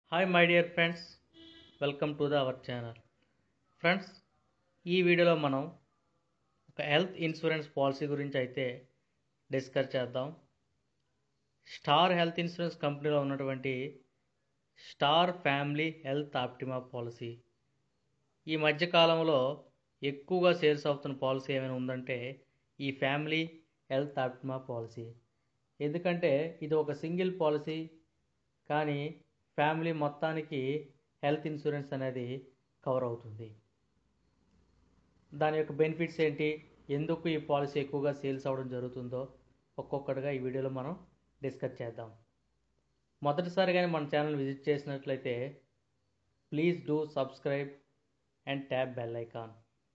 hi my dear friends welcome to the our channel friends ఈ వీడియోలో మనం ఒక హెల్త్ ఇన్సూరెన్స్ పాలసీ గురించి అయితే డిస్కస్ చేద్దాం స్టార్ హెల్త్ ఇన్సూరెన్స్ కంపెనీలో ఉన్నటువంటి star family health optima policy ఈ మధ్య కాలంలో ఎక్కువగా సేల్స్ అవుతున్న పాలసీ ఏమైనా ఉందంటే ఈ ఫ్యామిలీ హెల్త్ ఆప్టిమా పాలసీ ఎందుకంటే ఇది ఒక సింగిల్ పాలసీ కానీ ఫ్యామిలీ మొత్తానికి హెల్త్ ఇన్సూరెన్స్ అనేది కవర్ అవుతుంది దాని యొక్క బెనిఫిట్స్ ఏంటి ఎందుకు ఈ పాలసీ ఎక్కువగా సేల్స్ అవ్వడం జరుగుతుందో ఒక్కొక్కటిగా ఈ వీడియోలో మనం డిస్కస్ చేద్దాం మొదటిసారిగానే మన ఛానల్ విజిట్ చేసినట్లయితే please do subscribe and tap bell icon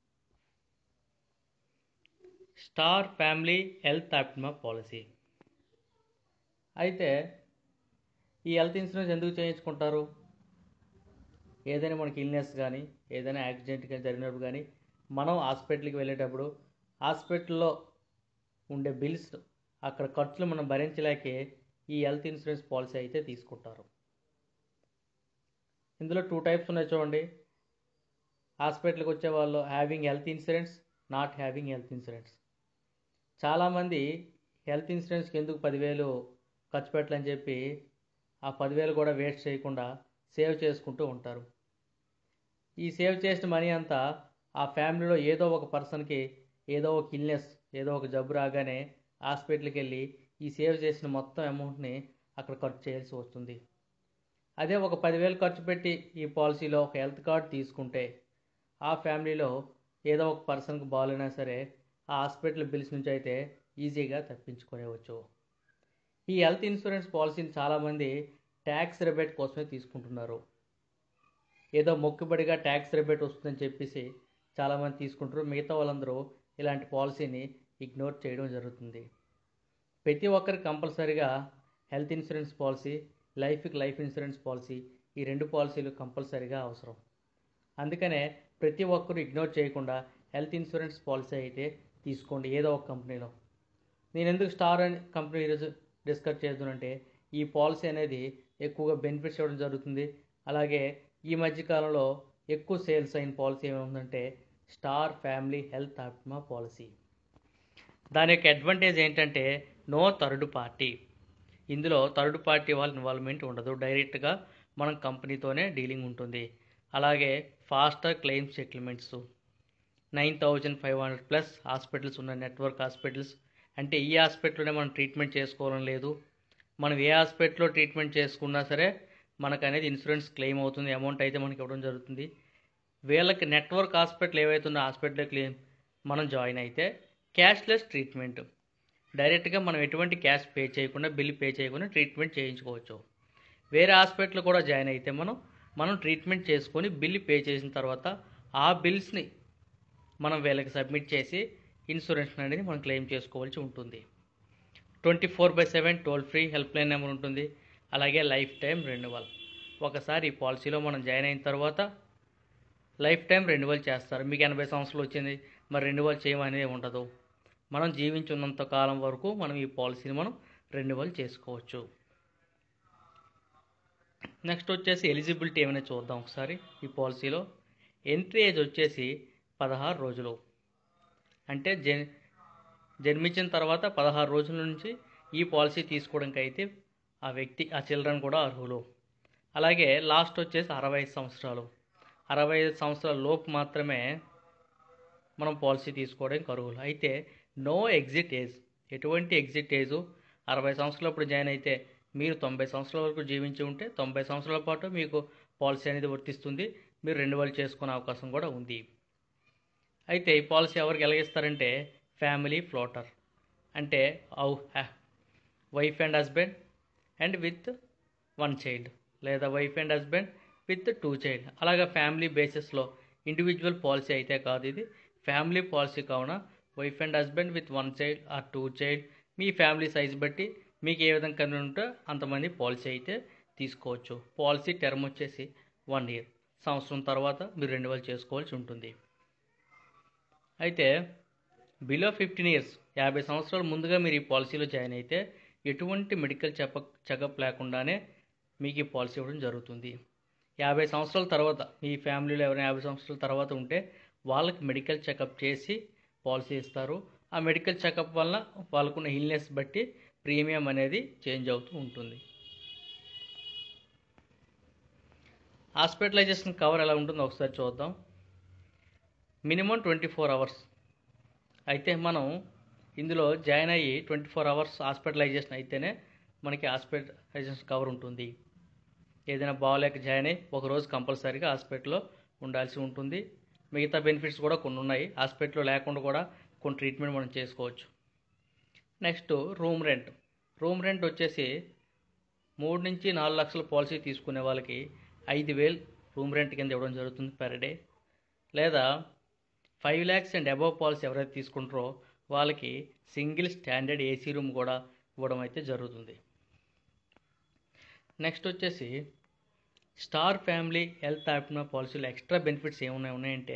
star family health optima policy అయితే ఈ హెల్త్ ఇన్సూరెన్స్ ఎందుకు చేయించుకుంటారు ఏదైనా మనకి ఇల్నెస్ కానీ ఏదైనా యాక్సిడెంట్ కానీ జరిగినప్పుడు కానీ మనం హాస్పిటల్కి వెళ్ళేటప్పుడు హాస్పిటల్లో ఉండే బిల్స్ అక్కడ ఖర్చులు మనం భరించలేకే ఈ హెల్త్ ఇన్సూరెన్స్ పాలసీ అయితే తీసుకుంటారు ఇందులో టూ టైప్స్ ఉన్నాయి చూడండి హాస్పిటల్కి వచ్చే వాళ్ళు having health insurance not having health insurance చాలామంది హెల్త్ ఇన్సూరెన్స్కి ఎందుకు పదివేలు ఖర్చు పెట్టాలని చెప్పి ఆ పదివేలు కూడా వేస్ట్ చేయకుండా సేవ్ చేసుకుంటూ ఉంటారు ఈ సేవ్ చేసిన మనీ అంతా ఆ ఫ్యామిలీలో ఏదో ఒక పర్సన్కి ఏదో ఒక ఇల్నెస్ ఏదో ఒక జబ్బు రాగానే హాస్పిటల్కి వెళ్ళి ఈ సేవ్ చేసిన మొత్తం అమౌంట్ని అక్కడ ఖర్చు చేయాల్సి వస్తుంది అదే ఒక పదివేలు ఖర్చు పెట్టి ఈ పాలసీలో ఒక హెల్త్ కార్డ్ తీసుకుంటే ఆ ఫ్యామిలీలో ఏదో ఒక పర్సన్కి బాగాలైనా సరే ఆ హాస్పిటల్ బిల్స్ నుంచి అయితే ఈజీగా తప్పించుకునేవచ్చు ఈ హెల్త్ ఇన్సూరెన్స్ పాలసీని చాలామంది ట్యాక్స్ రిబేట్ కోసమే తీసుకుంటున్నారు ఏదో మొక్కుబడిగా ట్యాక్స్ రిబేట్ వస్తుందని చెప్పేసి చాలామంది తీసుకుంటారు మిగతా వాళ్ళందరూ ఇలాంటి పాలసీని ఇగ్నోర్ చేయడం జరుగుతుంది ప్రతి ఒక్కరికి కంపల్సరీగా హెల్త్ ఇన్సూరెన్స్ పాలసీ లైఫ్కి లైఫ్ ఇన్సూరెన్స్ పాలసీ ఈ రెండు పాలసీలు కంపల్సరీగా అవసరం అందుకనే ప్రతి ఒక్కరు ఇగ్నోర్ చేయకుండా హెల్త్ ఇన్సూరెన్స్ పాలసీ అయితే తీసుకోండి ఏదో ఒక కంపెనీలో నేను ఎందుకు స్టార్ అని కంపెనీ ఈరోజు డిస్కస్ చేద్దానంటే ఈ పాలసీ అనేది ఎక్కువగా బెనిఫిట్స్ ఇవ్వడం జరుగుతుంది అలాగే ఈ మధ్య కాలంలో ఎక్కువ సేల్స్ అయిన పాలసీ ఏముందంటే star family health optima policy దాని యొక్క అడ్వాంటేజ్ ఏంటంటే నో థర్డ్ పార్టీ ఇందులో థర్డ్ పార్టీ వాళ్ళ ఇన్వాల్వ్మెంట్ ఉండదు డైరెక్ట్గా మనం కంపెనీతోనే డీలింగ్ ఉంటుంది అలాగే faster claim settlements nine thousand five hundred plus hospitals ఉన్న నెట్వర్క్ హాస్పిటల్స్ అంటే ఈ హాస్పిటల్లోనే మనం ట్రీట్మెంట్ చేసుకోవడం లేదు మనం ఏ హాస్పిటల్లో ట్రీట్మెంట్ చేసుకున్నా సరే మనకు అనేది ఇన్సూరెన్స్ క్లెయిమ్ అవుతుంది అమౌంట్ అయితే మనకి ఇవ్వడం జరుగుతుంది వీళ్ళకి నెట్వర్క్ హాస్పిటల్ ఏవైతే ఉన్న హాస్పిటల్ క్లెయిమ్ మనం జాయిన్ అయితే క్యాష్లెస్ ట్రీట్మెంట్ డైరెక్ట్గా మనం ఎటువంటి క్యాష్ పే చేయకుండా బిల్ పే చేయకుండా ట్రీట్మెంట్ చేయించుకోవచ్చు వేరే హాస్పిటల్ కూడా జాయిన్ అయితే మనం మనం ట్రీట్మెంట్ చేసుకొని బిల్ పే చేసిన తర్వాత ఆ బిల్స్ని మనం వీళ్ళకి సబ్మిట్ చేసి ఇన్సూరెన్స్ అనేది మనం క్లెయిమ్ చేసుకోవాల్సి ఉంటుంది twenty four by seven toll free help line number ఉంటుంది అలాగే లైఫ్ టైం రెన్యువల్ ఒకసారి ఈ పాలసీలో మనం జాయిన్ అయిన తర్వాత లైఫ్ టైం రెన్యువల్ చేస్తారు మీకు ఎనభై సంవత్సరాలు వచ్చింది మరి రెన్యువల్ చేయమనేది ఉండదు మనం జీవించున్నంత కాలం వరకు మనం ఈ పాలసీని మనం రెన్యువల్ చేసుకోవచ్చు నెక్స్ట్ వచ్చేసి ఎలిజిబిలిటీ ఏమైనా చూద్దాం ఒకసారి ఈ పాలసీలో ఎంట్రీ ఏజ్ వచ్చేసి పదహారు రోజులు అంటే జన్ జన్మించిన తర్వాత పదహారు రోజుల నుంచి ఈ పాలసీ తీసుకోవడానికి అయితే ఆ వ్యక్తి ఆ చిల్డ్రన్ కూడా అర్హులు అలాగే లాస్ట్ వచ్చేసి అరవై ఐదు సంవత్సరాలు అరవై ఐదు సంవత్సరాల లోపు మాత్రమే మనం పాలసీ తీసుకోవడానికి అర్హులు అయితే నో ఎగ్జిట్ ఏజ్ ఎటువంటి ఎగ్జిట్ ఏజు అరవై సంవత్సరాలప్పుడు జాయిన్ అయితే మీరు తొంభై సంవత్సరాల వరకు జీవించి ఉంటే తొంభై సంవత్సరాల పాటు మీకు పాలసీ అనేది వర్తిస్తుంది మీరు రెన్యువల్ చేసుకునే అవకాశం కూడా ఉంది అయితే ఈ పాలసీ ఎవరికి ఎలాగిస్తారంటే ఫ్యామిలీ ఫ్లోటర్ అంటే ఔ wife and husband and with one child లేదా wife and husband with two child అలాగా ఫ్యామిలీ బేసిస్లో ఇండివిజువల్ పాలసీ అయితే కాదు ఇది ఫ్యామిలీ పాలసీ కావున wife and husband with one child or two child మీ ఫ్యామిలీ సైజ్ బట్టి మీకు ఏ విధంగా కన్వీన్ ఉంటే అంతమంది పాలసీ అయితే తీసుకోవచ్చు పాలసీ టర్మ్ వచ్చేసి వన్ ఇయర్ సంవత్సరం తర్వాత మీరు రెన్యువల్ చేసుకోవాల్సి ఉంటుంది అయితే బిలో ఫిఫ్టీన్ ఇయర్స్ యాభై సంవత్సరాల ముందుగా మీరు ఈ పాలసీలో జాయిన్ అయితే ఎటువంటి మెడికల్ చెప చెకప్ లేకుండానే మీకు ఈ పాలసీ ఇవ్వడం జరుగుతుంది యాభై సంవత్సరాల తర్వాత మీ ఫ్యామిలీలో ఎవరైనా యాభై సంవత్సరాల తర్వాత ఉంటే వాళ్ళకి మెడికల్ చెకప్ చేసి పాలసీ ఇస్తారు ఆ మెడికల్ చెకప్ వలన వాళ్ళకున్న ఇల్నెస్ బట్టి ప్రీమియం అనేది చేంజ్ అవుతూ ఉంటుంది హాస్పిటలైజేషన్ కవర్ ఎలా ఉంటుందో ఒకసారి చూద్దాం మినిమం ట్వంటీ ఫోర్ అవర్స్ అయితే మనం ఇందులో జాయిన్ అయ్యి ట్వంటీ ఫోర్ అవర్స్ హాస్పిటలైజేషన్ అయితేనే మనకి హాస్పిటలైజేషన్ కవర్ ఉంటుంది ఏదైనా బాగోలేక జాయిన్ అయ్యి ఒక రోజు కంపల్సరీగా హాస్పిటల్లో ఉండాల్సి ఉంటుంది మిగతా బెనిఫిట్స్ కూడా కొన్ని ఉన్నాయి హాస్పిటల్లో లేకుండా కూడా కొన్ని ట్రీట్మెంట్ మనం చేసుకోవచ్చు next room rent room rent వచ్చేసి మూడు నుంచి నాలుగు లక్షల పాలసీ తీసుకునే వాళ్ళకి ఐదు వేలు రూమ్ రెంట్ కింద ఇవ్వడం జరుగుతుంది పర్ డే లేదా five lakhs and above policy ఎవరైతే తీసుకుంటారో వాళ్ళకి సింగిల్ స్టాండర్డ్ ఏసీ రూమ్ కూడా ఇవ్వడం అయితే జరుగుతుంది నెక్స్ట్ వచ్చేసి స్టార్ ఫ్యామిలీ హెల్త్ యాప్న పాలసీలో ఎక్స్ట్రా బెనిఫిట్స్ ఏమున్నాయి ఉన్నాయంటే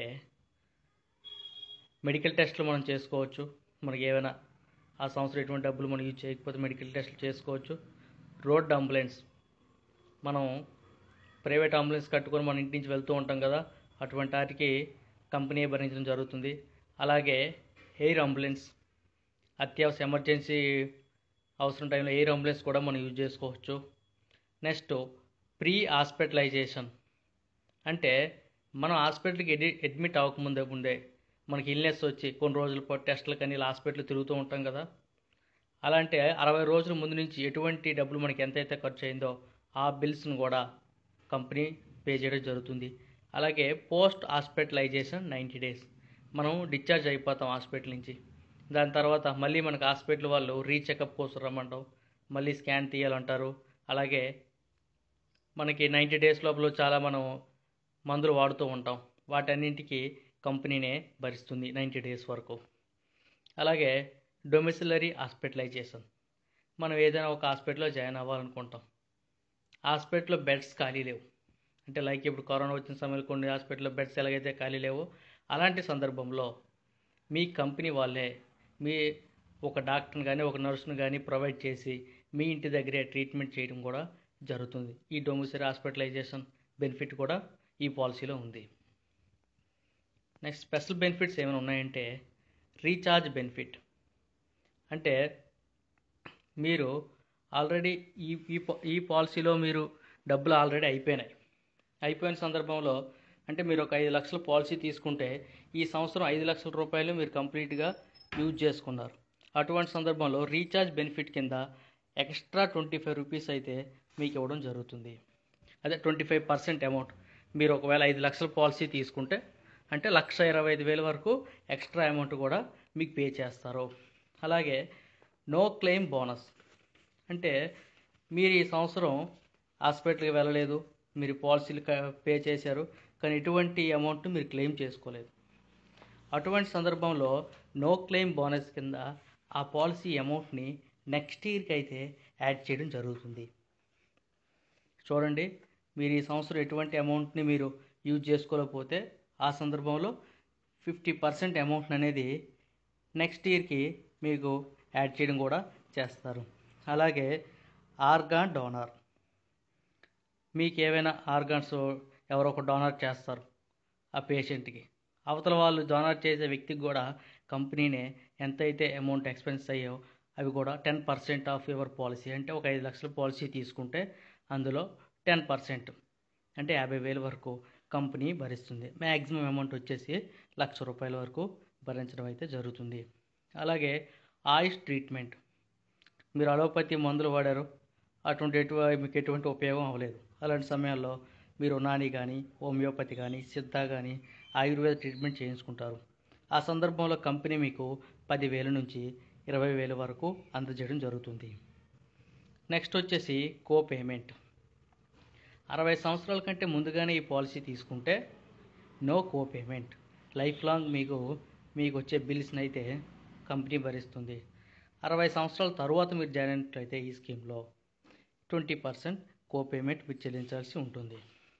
మెడికల్ టెస్ట్లు మనం చేసుకోవచ్చు మనకి ఏమైనా ఆ సంవత్సరం ఎటువంటి డబ్బులు మనం యూజ్ చేయకపోతే మెడికల్ టెస్ట్లు చేసుకోవచ్చు రోడ్ అంబులెన్స్ మనం ప్రైవేట్ అంబులెన్స్ కట్టుకొని మన ఇంటి నుంచి వెళ్తూ ఉంటాం కదా అటువంటి వాటికి కంపెనీ భరించడం జరుగుతుంది అలాగే ఎయిర్ అంబులెన్స్ అత్యవసర ఎమర్జెన్సీ అవసరం టైంలో ఎయిర్ అంబులెన్స్ కూడా మనం యూజ్ చేసుకోవచ్చు నెక్స్ట్ ప్రీ హాస్పిటలైజేషన్ అంటే మనం హాస్పిటల్కి ఎడి అడ్మిట్ అవ్వకముందే ముందే మనకి ఇల్నెస్ వచ్చి కొన్ని రోజుల పాటు టెస్టులు కానీ ఇలా హాస్పిటల్ తిరుగుతూ ఉంటాం కదా అలాంటి అరవై రోజుల ముందు నుంచి ఎటువంటి డబ్బులు మనకి ఎంతైతే ఖర్చు అయిందో ఆ బిల్స్ను కూడా కంపెనీ పే చేయడం జరుగుతుంది అలాగే పోస్ట్ హాస్పిటలైజేషన్ నైంటీ డేస్ మనం డిశ్చార్జ్ అయిపోతాం హాస్పిటల్ నుంచి దాని తర్వాత మళ్ళీ మనకు హాస్పిటల్ వాళ్ళు రీచెకప్ కోసం రమ్మంటాం మళ్ళీ స్కాన్ తీయాలంటారు అలాగే మనకి నైంటీ డేస్ లోపల చాలా మనం మందులు వాడుతూ ఉంటాం వాటన్నింటికి కంపెనీనే భరిస్తుంది నైంటీ డేస్ వరకు అలాగే డొమిసిలరీ హాస్పిటలైజేషన్ మనం ఏదైనా ఒక హాస్పిటల్లో జాయిన్ అవ్వాలనుకుంటాం హాస్పిటల్లో బెడ్స్ ఖాళీ లేవు అంటే లైక్ ఇప్పుడు కరోనా వచ్చిన సమయంలో కొన్ని హాస్పిటల్లో బెడ్స్ ఎలాగైతే ఖాళీ లేవో అలాంటి సందర్భంలో మీ కంపెనీ వాళ్ళే మీ ఒక డాక్టర్ని కానీ ఒక నర్సును కానీ ప్రొవైడ్ చేసి మీ ఇంటి దగ్గరే ట్రీట్మెంట్ చేయడం కూడా జరుగుతుంది ఈ డొమిసరీ హాస్పిటలైజేషన్ బెనిఫిట్ కూడా ఈ పాలసీలో ఉంది నెక్స్ట్ స్పెషల్ బెనిఫిట్స్ ఏమైనా ఉన్నాయంటే రీఛార్జ్ బెనిఫిట్ అంటే మీరు ఆల్రెడీ ఈ ఈ పా- ఈ పాలసీలో మీరు డబ్బులు ఆల్రెడీ అయిపోయినాయి అయిపోయిన సందర్భంలో అంటే మీరు ఒక ఐదు లక్షల పాలసీ తీసుకుంటే ఈ సంవత్సరం ఐదు లక్షల రూపాయలు మీరు కంప్లీట్గా యూజ్ చేసుకున్నారు అటువంటి సందర్భంలో రీఛార్జ్ బెనిఫిట్ కింద ఎక్స్ట్రా ట్వంటీ ఫైవ్ రూపీస్ అయితే మీకు ఇవ్వడం జరుగుతుంది అదే ట్వంటీ ఫైవ్ పర్సెంట్ అమౌంట్ మీరు ఒకవేళ ఐదు లక్షల పాలసీ తీసుకుంటే అంటే లక్ష ఇరవై ఐదు వేల వరకు ఎక్స్ట్రా అమౌంట్ కూడా మీకు పే చేస్తారు అలాగే నో క్లెయిమ్ బోనస్ అంటే మీరు ఈ సంవత్సరం హాస్పిటల్కి వెళ్ళలేదు మీరు పాలసీలు పే చేశారు కానీ ఎటువంటి అమౌంట్ మీరు క్లెయిమ్ చేసుకోలేదు అటువంటి సందర్భంలో నో క్లెయిమ్ బోనస్ కింద ఆ పాలసీ అమౌంట్ని నెక్స్ట్ ఇయర్కి అయితే యాడ్ చేయడం జరుగుతుంది చూడండి మీరు ఈ సంవత్సరం ఎటువంటి అమౌంట్ని మీరు యూజ్ చేసుకోలేకపోతే ఆ సందర్భంలో ఫిఫ్టీ పర్సెంట్ అమౌంట్ అనేది నెక్స్ట్ ఇయర్కి మీకు యాడ్ చేయడం కూడా చేస్తారు అలాగే ఆర్గాన్ డోనార్ మీకు ఏవైనా ఆర్గాన్స్ ఎవరో ఒక డోనార్ చేస్తారు ఆ పేషెంట్కి అవతల వాళ్ళు డోనార్ చేసే వ్యక్తికి కూడా కంపెనీనే ఎంతైతే అమౌంట్ ఎక్స్పెన్స్ అయ్యో అవి కూడా ten percent of your policy అంటే ఒక ఐదు లక్షల పాలసీ తీసుకుంటే అందులో టెన్ పర్సెంట్ అంటే యాభై వేల వరకు కంపెనీ భరిస్తుంది మ్యాక్సిమం అమౌంట్ వచ్చేసి లక్ష రూపాయల వరకు భరించడం అయితే జరుగుతుంది అలాగే ఆయుష్ ట్రీట్మెంట్ మీరు అలోపతి మందులు వాడారు అటువంటి ఎటు మీకు ఎటువంటి ఉపయోగం అవ్వలేదు అలాంటి సమయాల్లో మీరు నాని కానీ హోమియోపతి కానీ సిద్ధ కానీ ఆయుర్వేద ట్రీట్మెంట్ చేయించుకుంటారు ఆ సందర్భంలో కంపెనీ మీకు పదివేల నుంచి ఇరవై వేల వరకు అందజేయడం జరుగుతుంది నెక్స్ట్ వచ్చేసి కో పేమెంట్ అరవై సంవత్సరాల కంటే ముందుగానే ఈ పాలసీ తీసుకుంటే no co payment life long మీకు మీకు వచ్చే బిల్స్ని అయితే కంపెనీ భరిస్తుంది అరవై సంవత్సరాల తర్వాత మీరు జాయిన్ అయినట్లయితే ఈ స్కీమ్లో ట్వంటీ పర్సెంట్ కో పేమెంట్ మీరు చెల్లించాల్సి ఉంటుంది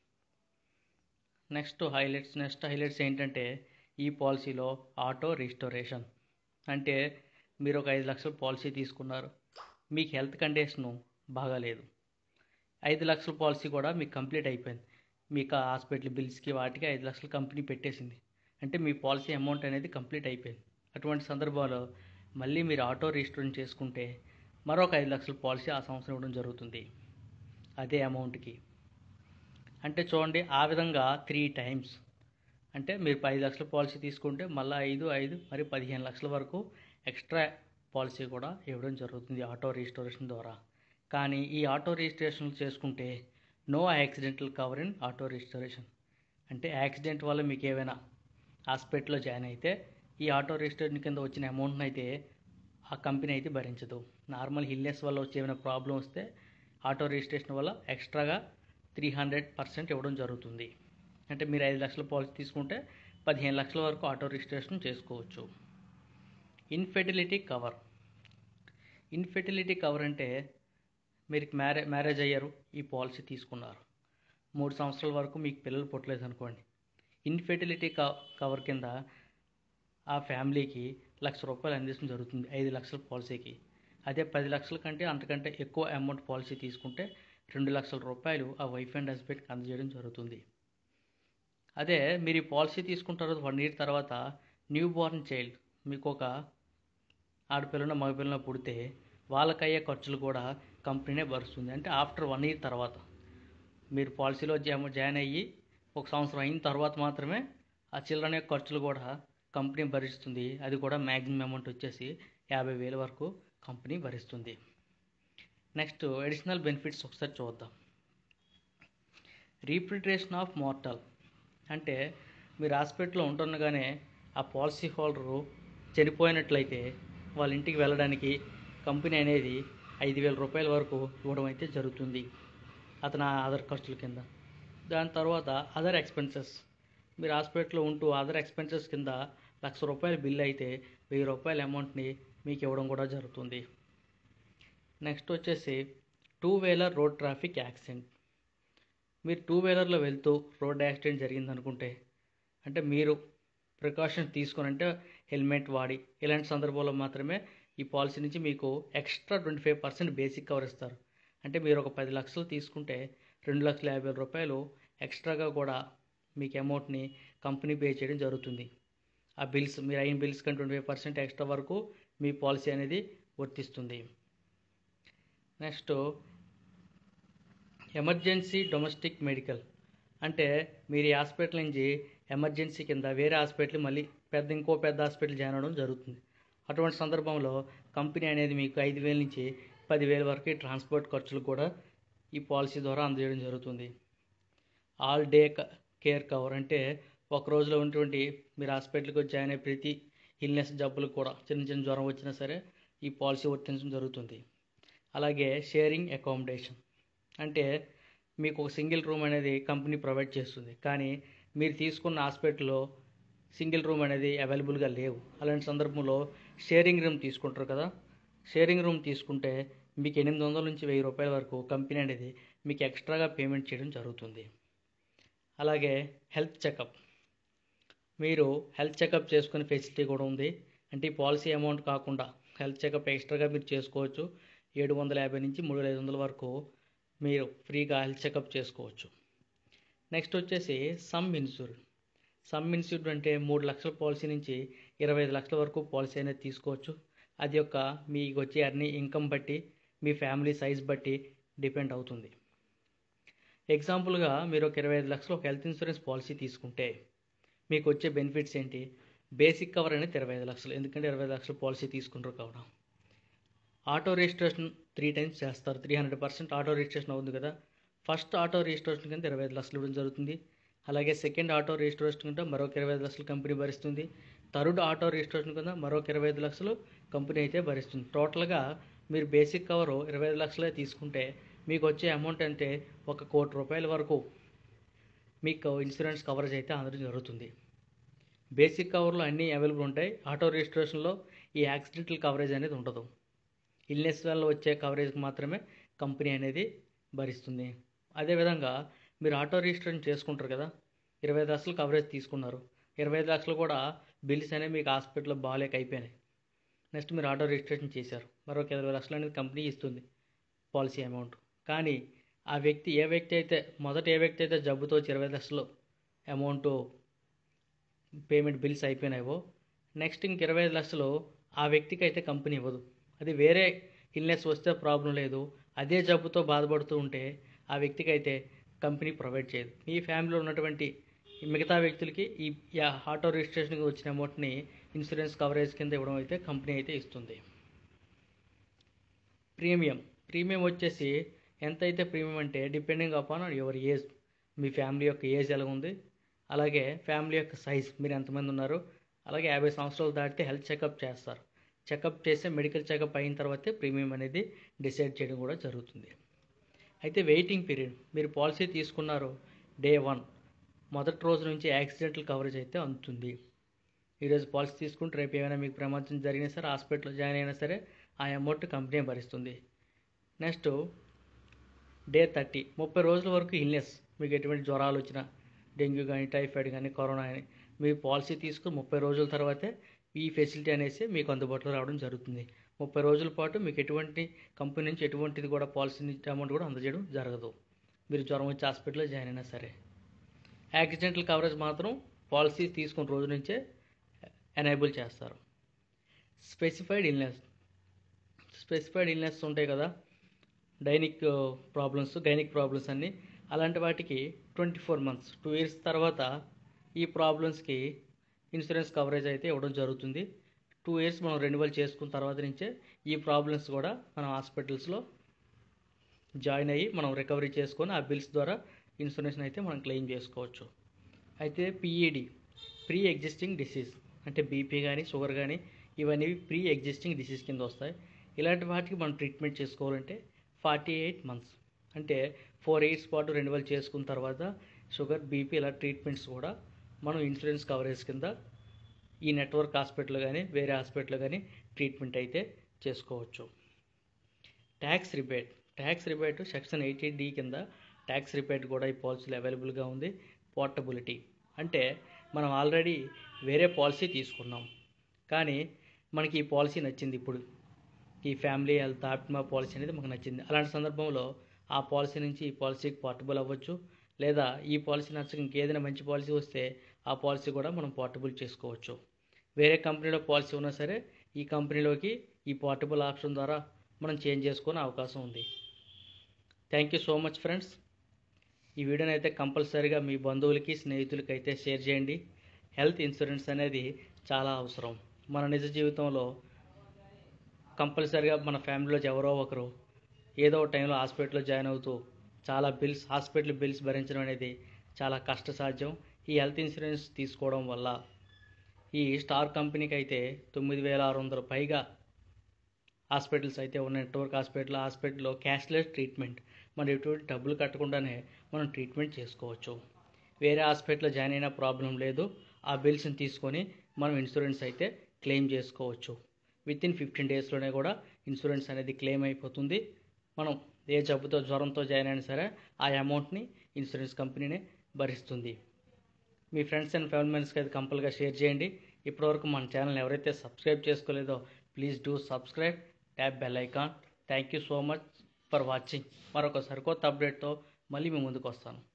నెక్స్ట్ హైలైట్స్ నెక్స్ట్ హైలైట్స్ ఏంటంటే ఈ పాలసీలో ఆటో రిస్టోరేషన్ అంటే మీరు ఒక ఐదు లక్షల పాలసీ తీసుకున్నారు మీకు హెల్త్ కండిషను బాగాలేదు ఐదు లక్షల పాలసీ కూడా మీకు కంప్లీట్ అయిపోయింది మీకు ఆ హాస్పిటల్ బిల్స్కి వాటికి ఐదు లక్షలు కంపెనీ పెట్టేసింది అంటే మీ పాలసీ అమౌంట్ అనేది కంప్లీట్ అయిపోయింది అటువంటి సందర్భంలో మళ్ళీ మీరు ఆటో రిజిస్ట్రేషన్ చేసుకుంటే మరొక ఐదు లక్షల పాలసీ ఆ సంవత్సరం ఇవ్వడం జరుగుతుంది అదే అమౌంట్కి అంటే చూడండి ఆ విధంగా త్రీ టైమ్స్ అంటే మీరు ఐదు లక్షల పాలసీ తీసుకుంటే మళ్ళీ ఐదు ఐదు మరి పదిహేను లక్షల వరకు ఎక్స్ట్రా పాలసీ కూడా ఇవ్వడం జరుగుతుంది ఆటో రిజిస్ట్రేషన్ ద్వారా కానీ ఈ ఆటో రిజిస్ట్రేషన్ చేసుకుంటే no accidental cover in auto registration అంటే యాక్సిడెంట్ వల్ల మీకు ఏమైనా హాస్పిటల్లో జాయిన్ అయితే ఈ ఆటో రిజిస్ట్రేషన్ కింద వచ్చిన అమౌంట్ని అయితే ఆ కంపెనీ అయితే భరించదు నార్మల్ హిల్నెస్ వల్ల వచ్చే ఏమైనా ప్రాబ్లం వస్తే ఆటో రిజిస్ట్రేషన్ వల్ల ఎక్స్ట్రాగా త్రీ హండ్రెడ్ పర్సెంట్ ఇవ్వడం జరుగుతుంది అంటే మీరు ఐదు లక్షల పాలసీ తీసుకుంటే పదిహేను లక్షల వరకు ఆటో రిజిస్ట్రేషన్ చేసుకోవచ్చు ఇన్ఫెర్టిలిటీ కవర్ ఇన్ఫెర్టిలిటీ కవర్ అంటే మీరు మ్యారే మ్యారేజ్ అయ్యారు ఈ పాలసీ తీసుకున్నారు మూడు సంవత్సరాల వరకు మీకు పిల్లలు పుట్టలేదు అనుకోండి ఇన్ఫెర్టిలిటీ కవర్ కింద ఆ ఫ్యామిలీకి లక్ష రూపాయలు అందించడం జరుగుతుంది ఐదు లక్షల పాలసీకి అదే పది లక్షల కంటే అంతకంటే ఎక్కువ అమౌంట్ పాలసీ తీసుకుంటే రెండు లక్షల రూపాయలు ఆ వైఫ్ అండ్ హస్బెండ్కి అందజేయడం జరుగుతుంది అదే మీరు ఈ పాలసీ తీసుకున్న తర్వాత వన్ ఇయర్ తర్వాత న్యూ బోర్న్ చైల్డ్ మీకు ఒక ఆడపిల్లన మగపిల్లన పుడితే వాళ్ళకయ్యే ఖర్చులు కూడా కంపెనీనే భరుస్తుంది అంటే ఆఫ్టర్ వన్ ఇయర్ తర్వాత మీరు పాలసీలో జాయిన్ అయ్యి ఒక సంవత్సరం అయిన తర్వాత మాత్రమే ఆ చిల్డ్రన్ యొక్క ఖర్చులు కూడా కంపెనీ భరిస్తుంది అది కూడా మ్యాక్సిమం అమౌంట్ వచ్చేసి యాభై వేల వరకు కంపెనీ భరిస్తుంది నెక్స్ట్ అడిషనల్ బెనిఫిట్స్ ఒకసారి చూద్దాం రీప్రిటరేషన్ ఆఫ్ మోర్టల్ అంటే మీరు హాస్పిటల్లో ఉంటుండగానే ఆ పాలసీ హోల్డరు చనిపోయినట్లయితే వాళ్ళ ఇంటికి వెళ్ళడానికి కంపెనీ అనేది ఐదు వేల రూపాయల వరకు ఇవ్వడం అయితే జరుగుతుంది అతను అదర్ ఖర్చుల కింద దాని తర్వాత అదర్ ఎక్స్పెన్సెస్ మీరు హాస్పిటల్లో ఉంటూ అదర్ ఎక్స్పెన్సెస్ కింద లక్ష రూపాయల బిల్ అయితే వెయ్యి రూపాయల అమౌంట్ని మీకు ఇవ్వడం కూడా జరుగుతుంది నెక్స్ట్ వచ్చేసి two wheeler road traffic accident మీరు టూ వీలర్లో వెళ్తూ రోడ్ యాక్సిడెంట్ జరిగింది అనుకుంటే అంటే మీరు ప్రికాషన్ తీసుకొని అంటే హెల్మెట్ వాడి ఇలాంటి సందర్భాల్లో మాత్రమే ఈ పాలసీ నుంచి మీకు extra twenty five percent basic cover ఇస్తారు అంటే మీరు ఒక పది లక్షలు తీసుకుంటే రెండు లక్షల యాభై వేల రూపాయలు ఎక్స్ట్రాగా కూడా మీకు అమౌంట్ని కంపెనీ పే చేయడం జరుగుతుంది ఆ బిల్స్ మీరు అయిన బిల్స్ కానీ ట్వంటీ ఫైవ్ పర్సెంట్ ఎక్స్ట్రా వరకు మీ పాలసీ అనేది వర్తిస్తుంది నెక్స్ట్ ఎమర్జెన్సీ డొమెస్టిక్ మెడికల్ అంటే మీరు ఈ హాస్పిటల్ నుంచి ఎమర్జెన్సీ కింద వేరే హాస్పిటల్ మళ్ళీ పెద్ద ఇంకో పెద్ద హాస్పిటల్ జాయిన్ అవ్వడం జరుగుతుంది అటువంటి సందర్భంలో కంపెనీ అనేది మీకు ఐదు వేల నుంచి పదివేల వరకు ట్రాన్స్పోర్ట్ ఖర్చులు కూడా ఈ పాలసీ ద్వారా అందజేయడం జరుగుతుంది ఆల్ డే కేర్ కవర్ అంటే ఒక రోజులో ఉన్నటువంటి మీరు హాస్పిటల్కి వచ్చి జాయిన్ అయ్యే ప్రతి ఇల్నెస్ జబ్బులకు కూడా చిన్న చిన్న జ్వరం వచ్చినా సరే ఈ పాలసీ వర్తించడం జరుగుతుంది అలాగే షేరింగ్ అకామిడేషన్ అంటే మీకు ఒక సింగిల్ రూమ్ అనేది కంపెనీ ప్రొవైడ్ చేస్తుంది కానీ మీరు తీసుకున్న హాస్పిటల్లో సింగిల్ రూమ్ అనేది అవైలబుల్గా లేవు అలాంటి సందర్భంలో షేరింగ్ రూమ్ తీసుకుంటారు కదా షేరింగ్ రూమ్ తీసుకుంటే మీకు ఎనిమిది వందల నుంచి వెయ్యి రూపాయల వరకు కంపెనీ అనేది మీకు ఎక్స్ట్రాగా పేమెంట్ చేయడం జరుగుతుంది అలాగే హెల్త్ చెకప్ మీరు హెల్త్ చెకప్ చేసుకునే ఫెసిలిటీ కూడా ఉంది అంటే ఈ పాలసీ అమౌంట్ కాకుండా హెల్త్ చెకప్ ఎక్స్ట్రాగా మీరు చేసుకోవచ్చు ఏడు వందల యాభై నుంచి మూడు వేల ఐదు వందల వరకు మీరు ఫ్రీగా హెల్త్ చెకప్ చేసుకోవచ్చు నెక్స్ట్ వచ్చేసి సమ్ ఇన్సూర్ సమ్ ఇన్సూర్ అంటే మూడు లక్షల పాలసీ నుంచి ఇరవై ఐదు లక్షల వరకు పాలసీ అనేది తీసుకోవచ్చు అది యొక్క మీకు వచ్చే అన్ని ఇన్కమ్ బట్టి మీ ఫ్యామిలీ సైజ్ బట్టి డిపెండ్ అవుతుంది ఎగ్జాంపుల్గా మీరు ఒక ఇరవై ఐదు లక్షలు ఒక హెల్త్ ఇన్సూరెన్స్ పాలసీ తీసుకుంటే మీకు వచ్చే బెనిఫిట్స్ ఏంటి బేసిక్ కవర్ అనేది ఇరవై ఐదు లక్షలు ఎందుకంటే ఇరవై ఐదు లక్షల పాలసీ తీసుకుంటారు కావున ఆటో రిజిస్ట్రేషన్ త్రీ టైమ్స్ చేస్తారు three hundred percent auto registration అవుతుంది కదా ఫస్ట్ ఆటో రిజిస్ట్రేషన్ కింద ఇరవై ఐదు లక్షలు ఇవ్వడం జరుగుతుంది అలాగే సెకండ్ ఆటో రిజిస్ట్రేషన్ కింద మరొక ఇరవై ఐదు లక్షలు కంపెనీ భరిస్తుంది థర్డ్ ఆటో రిజిస్ట్రేషన్ కింద మరొక ఇరవై ఐదు లక్షలు కంపెనీ అయితే భరిస్తుంది టోటల్గా మీరు బేసిక్ కవర్ ఇరవై ఐదు లక్షలే తీసుకుంటే మీకు వచ్చే అమౌంట్ అంటే ఒక కోటి రూపాయల వరకు మీకు ఇన్సూరెన్స్ కవరేజ్ అయితే అందడం జరుగుతుంది బేసిక్ కవర్లో అన్నీ అవైలబుల్ ఉంటాయి ఆటో రిజిస్ట్రేషన్లో ఈ యాక్సిడెంటల్ కవరేజ్ అనేది ఉండదు ఇల్నెస్ వల్ల వచ్చే కవరేజ్కి మాత్రమే కంపెనీ అనేది భరిస్తుంది అదేవిధంగా మీరు ఆటో రిజిస్ట్రేషన్ చేసుకుంటారు కదా ఇరవై ఐదు లక్షలు కవరేజ్ తీసుకున్నారు ఇరవై ఐదు లక్షలు కూడా బిల్స్ అనేవి మీకు హాస్పిటల్లో బాగాలేక అయిపోయినాయి నెక్స్ట్ మీరు ఆటో రిజిస్ట్రేషన్ చేశారు మరొక ఇరవై లక్షలు అనేది కంపెనీ ఇస్తుంది పాలసీ అమౌంట్ కానీ ఆ వ్యక్తి ఏ వ్యక్తి అయితే మొదట ఏ వ్యక్తి అయితే జబ్బుతో వచ్చి ఇరవై లక్షలు అమౌంట్ పేమెంట్ బిల్స్ అయిపోయినాయో నెక్స్ట్ ఇంక ఇరవై ఐదు లక్షలు ఆ వ్యక్తికి అయితే కంపెనీ ఇవ్వదు అది వేరే ఇల్నెస్ వస్తే ప్రాబ్లం లేదు అదే జబ్బుతో బాధపడుతూ ఉంటే ఆ వ్యక్తికి అయితే కంపెనీ ప్రొవైడ్ చేయదు మీ ఫ్యామిలీలో ఉన్నటువంటి మిగతా వ్యక్తులకి ఈ ఈ ఆటో రిజిస్ట్రేషన్కి వచ్చిన అమౌంట్ని ఇన్సూరెన్స్ కవరేజ్ కింద ఇవ్వడం అయితే కంపెనీ అయితే ఇస్తుంది ప్రీమియం ప్రీమియం వచ్చేసి ఎంత అయితే ప్రీమియం అంటే డిపెండింగ్ అపాన్ యువర్ ఏజ్ మీ ఫ్యామిలీ యొక్క ఏజ్ ఎలా ఉంది అలాగే ఫ్యామిలీ యొక్క సైజ్ మీరు ఎంతమంది ఉన్నారు అలాగే యాభై సంవత్సరాలు దాటితే హెల్త్ చెకప్ చేస్తారు చెకప్ చేస్తే మెడికల్ చెకప్ అయిన తర్వాతే ప్రీమియం అనేది డిసైడ్ చేయడం కూడా జరుగుతుంది అయితే వెయిటింగ్ పీరియడ్ మీరు పాలసీ తీసుకున్నారు డే వన్ మొదటి రోజు నుంచి యాక్సిడెంటల్ కవరేజ్ అయితే అందుతుంది ఈరోజు పాలసీ తీసుకుంటే రేపు ఏమైనా మీకు ప్రమాదం జరిగినా సరే హాస్పిటల్లో జాయిన్ అయినా సరే ఆ అమౌంట్ కంపెనీ భరిస్తుంది నెక్స్ట్ డే థర్టీ ముప్పై రోజుల వరకు ఇల్నెస్ మీకు ఎటువంటి జ్వరాలు వచ్చినా డెంగ్యూ కానీ టైఫాయిడ్ కానీ కరోనా కానీ మీ పాలసీ తీసుకుని ముప్పై రోజుల తర్వాతే ఈ ఫెసిలిటీ అనేసి మీకు అందుబాటులో రావడం జరుగుతుంది ముప్పై రోజుల పాటు మీకు ఎటువంటి కంపెనీ నుంచి ఎటువంటిది కూడా పాలసీ నుంచి అమౌంట్ కూడా అందజేయడం జరగదు మీరు జ్వరం వచ్చి హాస్పిటల్లో జాయిన్ అయినా సరే యాక్సిడెంటల్ కవరేజ్ మాత్రం పాలసీ తీసుకున్న రోజు నుంచే ఎనేబుల్ చేస్తారు స్పెసిఫైడ్ ఇల్నెస్ స్పెసిఫైడ్ ఇల్నెస్ ఉంటాయి కదా డైనిక్ ప్రాబ్లమ్స్ గైనిక్ ప్రాబ్లమ్స్ అన్నీ అలాంటి వాటికి twenty four months two years తర్వాత ఈ ప్రాబ్లమ్స్కి ఇన్సూరెన్స్ కవరేజ్ అయితే ఇవ్వడం జరుగుతుంది టూ ఇయర్స్ మనం రెన్యువల్ చేసుకున్న తర్వాత నుంచే ఈ ప్రాబ్లమ్స్ కూడా మనం హాస్పిటల్స్లో జాయిన్ అయ్యి మనం రికవరీ చేసుకొని ఆ బిల్స్ ద్వారా ఇన్సూరెన్స్ అయితే మనం క్లెయిమ్ చేసుకోవచ్చు అయితే పిఈడి ప్రీ ఎగ్జిస్టింగ్ డిసీజ్ అంటే బీపీ కానీ షుగర్ కానీ ఇవన్నీ ప్రీ ఎగ్జిస్టింగ్ డిసీజ్ కింద వస్తాయి ఇలాంటి వాటికి మనం ట్రీట్మెంట్ చేసుకోవాలంటే ఫార్టీ ఎయిట్ మంత్స్ అంటే ఫోర్ ఇయర్స్ పాటు రెన్యువల్ చేసుకున్న తర్వాత షుగర్ బీపీ ఇలా ట్రీట్మెంట్స్ కూడా మనం ఇన్సూరెన్స్ కవరేజ్ కింద ఈ నెట్వర్క్ హాస్పిటల్ కానీ వేరే హాస్పిటల్ కానీ ట్రీట్మెంట్ అయితే చేసుకోవచ్చు tax rebate tax rebate section eighty D కింద ట్యాక్స్ రిబేట్ కూడా ఈ పాలసీలో అవైలబుల్గా ఉంది పోర్టబిలిటీ అంటే మనం ఆల్రెడీ వేరే పాలసీ తీసుకున్నాం కానీ మనకి ఈ పాలసీ నచ్చింది ఇప్పుడు ఈ ఫ్యామిలీ హెల్త్ ఆప్టిమా పాలసీ అనేది మనకు నచ్చింది అలాంటి సందర్భంలో ఆ పాలసీ నుంచి ఈ పాలసీకి పోర్టబుల్ అవ్వచ్చు లేదా ఈ పాలసీ నచ్చక ఇంకేదైనా మంచి పాలసీ వస్తే ఆ పాలసీ కూడా మనం పోర్టబుల్ చేసుకోవచ్చు వేరే కంపెనీలో పాలసీ ఉన్నా సరే ఈ కంపెనీలోకి ఈ పోర్టబుల్ ఆప్షన్ ద్వారా మనం చేంజ్ చేసుకునే అవకాశం ఉంది thank you so much friends ఈ వీడియోని అయితే కంపల్సరీగా మీ బంధువులకి స్నేహితులకి అయితే షేర్ చేయండి హెల్త్ ఇన్సూరెన్స్ అనేది చాలా అవసరం మన నిజ జీవితంలో కంపల్సరీగా మన ఫ్యామిలీలో ఎవరో ఒకరు ఏదో ఒక టైంలో హాస్పిటల్లో జాయిన్ అవుతూ చాలా బిల్స్ హాస్పిటల్ బిల్స్ భరించడం అనేది చాలా కష్టసాధ్యం ఈ హెల్త్ ఇన్సూరెన్స్ తీసుకోవడం వల్ల ఈ స్టార్ కంపెనీకి అయితే తొమ్మిది వేల ఆరు వందల పైగా హాస్పిటల్స్ అయితే ఉన్నాయి నెట్వర్క్ హాస్పిటల్ హాస్పిటల్లో క్యాష్లెస్ ట్రీట్మెంట్ మనం ఎటువంటి డబ్బులు కట్టకుండానే మనం ట్రీట్మెంట్ చేసుకోవచ్చు వేరే హాస్పిటల్లో జాయిన్ అయినా ప్రాబ్లం లేదు ఆ బిల్స్ని తీసుకొని మనం ఇన్సూరెన్స్ అయితే క్లెయిమ్ చేసుకోవచ్చు విత్ ఇన్ ఫిఫ్టీన్ డేస్లోనే కూడా ఇన్సూరెన్స్ అనేది క్లెయిమ్ అయిపోతుంది మనం ఏ జబ్బుతో జ్వరంతో జాయిన్ అయినా సరే ఆ అమౌంట్ని ఇన్సూరెన్స్ కంపెనీనే భరిస్తుంది మీ ఫ్రెండ్స్ అండ్ ఫ్యామిలీ మెంబర్స్కి అయితే కంపల్గా షేర్ చేయండి ఇప్పటివరకు మన ఛానల్ ఎవరైతే సబ్స్క్రైబ్ చేసుకోలేదో please do subscribe tap bell icon thank you so much for watching మరొక సరికొత్త అప్డేట్తో మళ్ళీ మీ ముందుకు వస్తాను